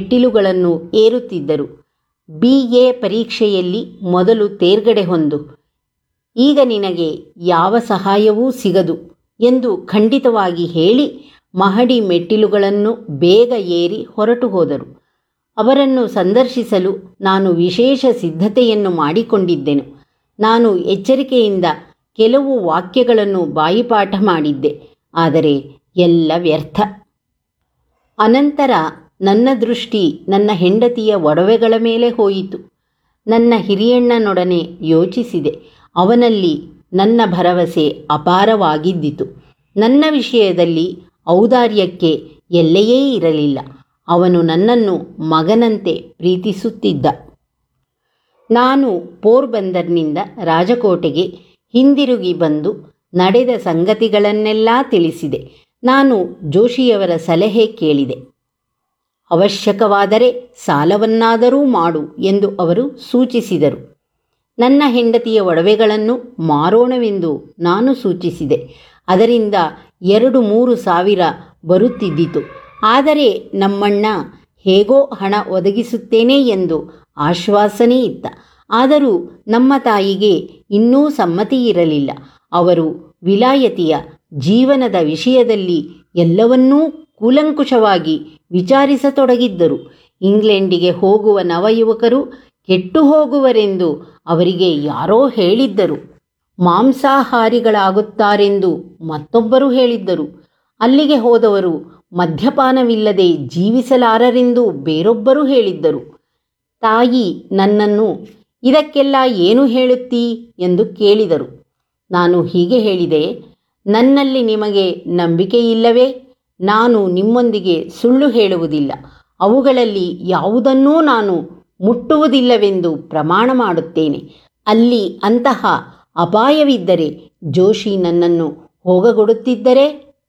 ಮೆಟ್ಟಿಲುಗಳನ್ನು ಏರುತ್ತಿದ್ದರು B A ಪರೀಕ್ಷೆಯಲ್ಲಿ ಮೊದಲು ತೇರ್ಗಡೆ ಹೊಂದು ಈಗ ನಿನಗೆ ಯಾವ ಸಹಾಯವೂ ಸಿಗದು ಎಂದು ಖಂಡಿತವಾಗಿ ಹೇಳಿ ಮಹಡಿ ಮೆಟ್ಟಿಲುಗಳನ್ನು ಬೇಗ ಏರಿ ಹೊರಟು ಹೋದರು ಅವರನ್ನು ಸಂದರ್ಶಿಸಲು ನಾನು ವಿಶೇಷ ಸಿದ್ಧತೆಯನ್ನು ಮಾಡಿಕೊಂಡಿದ್ದೆನು ನಾನು ಎಚ್ಚರಿಕೆಯಿಂದ ಕೆಲವು ವಾಕ್ಯಗಳನ್ನು ಬಾಯಿಪಾಠ ಮಾಡಿದ್ದೆ ಆದರೆ ಎಲ್ಲ ವ್ಯರ್ಥ ಅನಂತರ ನನ್ನ ದೃಷ್ಟಿ ನನ್ನ ಹೆಂಡತಿಯ ಒಡವೆಗಳ ಮೇಲೆ ಹೋಯಿತು ನನ್ನ ಹಿರಿಯಣ್ಣನೊಡನೆ ಯೋಚಿಸಿದೆ ಅವನಲ್ಲಿ ನನ್ನ ಭರವಸೆ ಅಪಾರವಾಗಿದ್ದಿತು ನನ್ನ ವಿಷಯದಲ್ಲಿ ಔದಾರ್ಯಕ್ಕೆ ಎಲ್ಲೆಯೇ ಇರಲಿಲ್ಲ ಅವನು ನನ್ನನ್ನು ಮಗನಂತೆ ಪ್ರೀತಿಸುತ್ತಿದ್ದ ನಾನು ಪೋರ್ಬಂದರ್ನಿಂದ ರಾಜಕೋಟೆಗೆ ಹಿಂದಿರುಗಿ ಬಂದು ನಡೆದ ಸಂಗತಿಗಳನ್ನೆಲ್ಲ ತಿಳಿಸಿದೆ ನಾನು ಜೋಶಿಯವರ ಸಲಹೆ ಕೇಳಿದೆ ಅವಶ್ಯಕವಾದರೆ ಸಾಲವನ್ನಾದರೂ ಮಾಡು ಎಂದು ಅವರು ಸೂಚಿಸಿದರು ನನ್ನ ಹೆಂಡತಿಯ ಒಡವೆಗಳನ್ನು ಮಾರೋಣವೆಂದು ನಾನು ಸೂಚಿಸಿದೆ ಅದರಿಂದ ಎರಡು ಮೂರು ಸಾವಿರ ಬರುತ್ತಿದ್ದಿತು ಆದರೆ ನಮ್ಮಣ್ಣ ಹೇಗೋ ಹಣ ಒದಗಿಸುತ್ತೇನೆ ಎಂದು ಆಶ್ವಾಸನೆ ಇತ್ತ ಆದರೂ ನಮ್ಮ ತಾಯಿಗೆ ಇನ್ನೂ ಸಮ್ಮತಿ ಇರಲಿಲ್ಲ ಅವರು ವಿಲಾಯತಿಯ ಜೀವನದ ವಿಷಯದಲ್ಲಿ ಎಲ್ಲವನ್ನೂ ಕೂಲಂಕುಷವಾಗಿ ವಿಚಾರಿಸತೊಡಗಿದ್ದರು ಇಂಗ್ಲೆಂಡಿಗೆ ಹೋಗುವ ನವಯುವಕರು ಕೆಟ್ಟು ಹೋಗುವರೆಂದು ಅವರಿಗೆ ಯಾರೋ ಹೇಳಿದ್ದರು ಮಾಂಸಾಹಾರಿಗಳಾಗುತ್ತಾರೆಂದು ಮತ್ತೊಬ್ಬರು ಹೇಳಿದ್ದರು ಅಲ್ಲಿಗೆ ಹೋದವರು ಮದ್ಯಪಾನವಿಲ್ಲದೆ ಜೀವಿಸಲಾರರೆಂದು ಬೇರೊಬ್ಬರು ಹೇಳಿದ್ದರು ತಾಯಿ ನನ್ನನ್ನು ಇದಕ್ಕೆಲ್ಲ ಏನು ಹೇಳುತ್ತೀ ಎಂದು ಕೇಳಿದರು ನಾನು ಹೀಗೆ ಹೇಳಿದೆ ನನ್ನಲ್ಲಿ ನಿಮಗೆ ನಂಬಿಕೆ ಇಲ್ಲವೇ ನಾನು ನಿಮ್ಮೊಂದಿಗೆ ಸುಳ್ಳು ಹೇಳುವುದಿಲ್ಲ ಅವುಗಳಲ್ಲಿ ಯಾವುದನ್ನೂ ನಾನು ಮುಟ್ಟುವುದಿಲ್ಲವೆಂದು ಪ್ರಮಾಣ ಮಾಡುತ್ತೇನೆ ಅಲ್ಲಿ ಅಂತಹ ಅಪಾಯವಿದ್ದರೆ ಜೋಶಿ ನನ್ನನ್ನು ಹೋಗಗೊಡುತ್ತಿದ್ದರೆ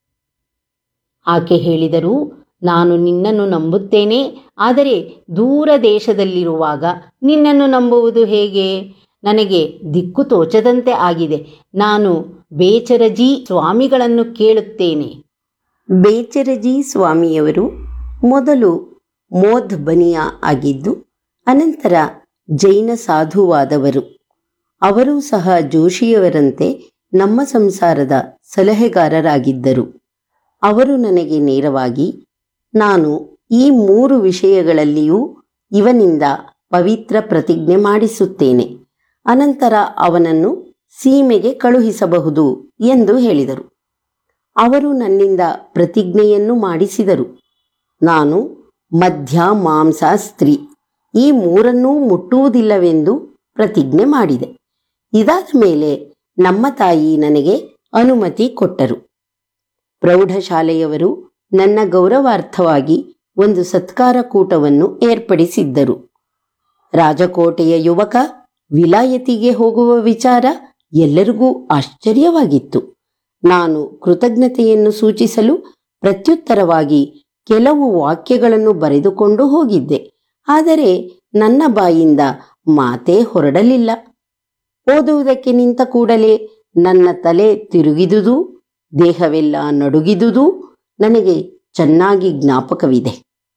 ಆಕೆ ಹೇಳಿದರು ನಾನು ನಿನ್ನನ್ನು ನಂಬುತ್ತೇನೆ ಆದರೆ ದೂರ ದೇಶದಲ್ಲಿರುವಾಗ ನಿನ್ನನ್ನು ನಂಬುವುದು ಹೇಗೆ ನನಗೆ ದಿಕ್ಕು ತೋಚದಂತೆ ಆಗಿದೆ ನಾನು ಬೇಚರಜಿ ಸ್ವಾಮಿಗಳನ್ನು ಕೇಳುತ್ತೇನೆ ಬೇಚರಜಿ ಸ್ವಾಮಿಯವರು ಮೊದಲು ಮೋದ್ ಬನಿಯಾ ಆಗಿದ್ದು ಅನಂತರ ಜೈನ ಸಾಧುವಾದವರು ಅವರೂ ಸಹ ಜೋಶಿಯವರಂತೆ ನಮ್ಮ ಸಂಸಾರದ ಸಲಹೆಗಾರರಾಗಿದ್ದರು ಅವರು ನನಗೆ ನೇರವಾಗಿ ನಾನು ಈ ಮೂರು ವಿಷಯಗಳಲ್ಲಿಯೂ ಇವನಿಂದ ಪವಿತ್ರ ಪ್ರತಿಜ್ಞೆ ಮಾಡಿಸುತ್ತೇನೆ ಅನಂತರ ಅವನನ್ನು ಸೀಮೆಗೆ ಕಳುಹಿಸಬಹುದು ಎಂದು ಹೇಳಿದರು ಅವರು ನನ್ನಿಂದ ಪ್ರತಿಜ್ಞೆಯನ್ನು ಮಾಡಿಸಿದರು ನಾನು ಮಧ್ಯ ಮಾಂಸ ಸ್ತ್ರೀ ಈ ಮೂರನ್ನೂ ಮುಟ್ಟುವುದಿಲ್ಲವೆಂದು ಪ್ರತಿಜ್ಞೆ ಮಾಡಿದೆ ಇದಾದ ಮೇಲೆ ನಮ್ಮ ತಾಯಿ ನನಗೆ ಅನುಮತಿ ಕೊಟ್ಟರು ಪ್ರೌಢಶಾಲೆಯವರು ನನ್ನ ಗೌರವಾರ್ಥವಾಗಿ ಒಂದು ಸತ್ಕಾರ ಕೂಟವನ್ನು ಏರ್ಪಡಿಸಿದ್ದರು ರಾಜಕೋಟೆಯ ಯುವಕ ವಿಲಾಯತಿಗೆ ಹೋಗುವ ವಿಚಾರ ಎಲ್ಲರಿಗೂ ಆಶ್ಚರ್ಯವಾಗಿತ್ತು ನಾನು ಕೃತಜ್ಞತೆಯನ್ನು ಸೂಚಿಸಲು ಪ್ರತ್ಯುತ್ತರವಾಗಿ ಕೆಲವು ವಾಕ್ಯಗಳನ್ನು ಬರೆದುಕೊಂಡು ಹೋಗಿದ್ದೆ ಆದರೆ ನನ್ನ ಬಾಯಿಂದ ಮಾತೇ ಹೊರಡಲಿಲ್ಲ ಓದುವುದಕ್ಕೆ ನಿಂತ ಕೂಡಲೇ ನನ್ನ ತಲೆ ತಿರುಗಿದುದು ದೇಹವೆಲ್ಲ ನಡುಗಿದುದು ನನಗೆ ಚೆನ್ನಾಗಿ ಜ್ಞಾಪಕವಿದೆ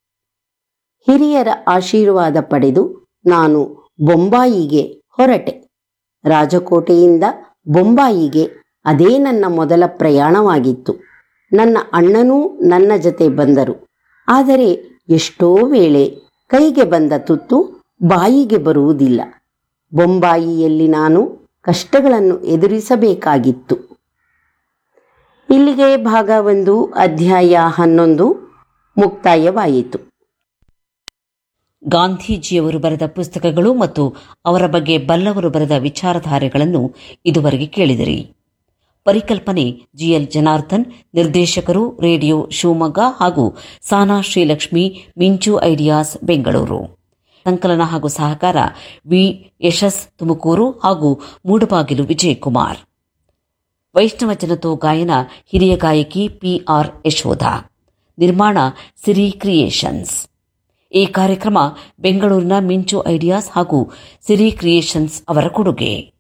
ಹಿರಿಯರ ಆಶೀರ್ವಾದ ಪಡೆದು ನಾನು ಬೊಂಬಾಯಿಗೆ ಹೊರಟೆ ರಾಜಕೋಟೆಯಿಂದ ಬೊಂಬಾಯಿಗೆ ಅದೇ ನನ್ನ ಮೊದಲ ಪ್ರಯಾಣವಾಗಿತ್ತು ನನ್ನ ಅಣ್ಣನೂ ನನ್ನ ಜೊತೆ ಬಂದರು ಆದರೆ ಎಷ್ಟೋ ವೇಳೆ ಕೈಗೆ ಬಂದ ತುತ್ತು ಬಾಯಿಗೆ ಬರುವುದಿಲ್ಲ ಬೊಂಬಾಯಿಯಲ್ಲಿ ನಾನು ಕಷ್ಟಗಳನ್ನು ಎದುರಿಸಬೇಕಾಗಿತ್ತು ಇಲ್ಲಿಗೆ ಭಾಗ ಒಂದು ಅಧ್ಯಾಯ ಹನ್ನೊಂದು ಮುಕ್ತಾಯವಾಯಿತು ಗಾಂಧೀಜಿಯವರು ಬರೆದ ಪುಸ್ತಕಗಳು ಮತ್ತು ಅವರ ಬಗ್ಗೆ ಬಲ್ಲವರು ಬರೆದ ವಿಚಾರಧಾರೆಗಳನ್ನು ಇದುವರೆಗೆ ಕೇಳಿದಿರಿ ಪರಿಕಲ್ಪನೆ ಜಿಎಲ್ ಜನಾರ್ದನ್ ನಿರ್ದೇಶಕರು ರೇಡಿಯೋ ಶಿವಮೊಗ್ಗ ಹಾಗೂ ಸಾನಾ ಶ್ರೀಲಕ್ಷ್ಮಿ ಮಿಂಚು ಐಡಿಯಾಸ್ ಬೆಂಗಳೂರು ಸಂಕಲನ ಹಾಗೂ ಸಹಕಾರ ವಿ ಯಶಸ್ ತುಮಕೂರು ಹಾಗೂ ಮೂಡಬಾಗಿಲು ವಿಜಯಕುಮಾರ್ ವೈಷ್ಣವ ಜನತೋ ಗಾಯನ ಹಿರಿಯ ಗಾಯಕಿ ಪಿಆರ್ ಯಶೋಧ ನಿರ್ಮಾಣ ಸಿರಿ ಕ್ರಿಯೇಷನ್ಸ್ ಈ ಕಾರ್ಯಕ್ರಮ ಬೆಂಗಳೂರಿನ ಮಿಂಚು ಐಡಿಯಾಸ್ ಹಾಗೂ ಸಿರಿ ಕ್ರಿಯೇಷನ್ಸ್ ಅವರ ಕೊಡುಗೆ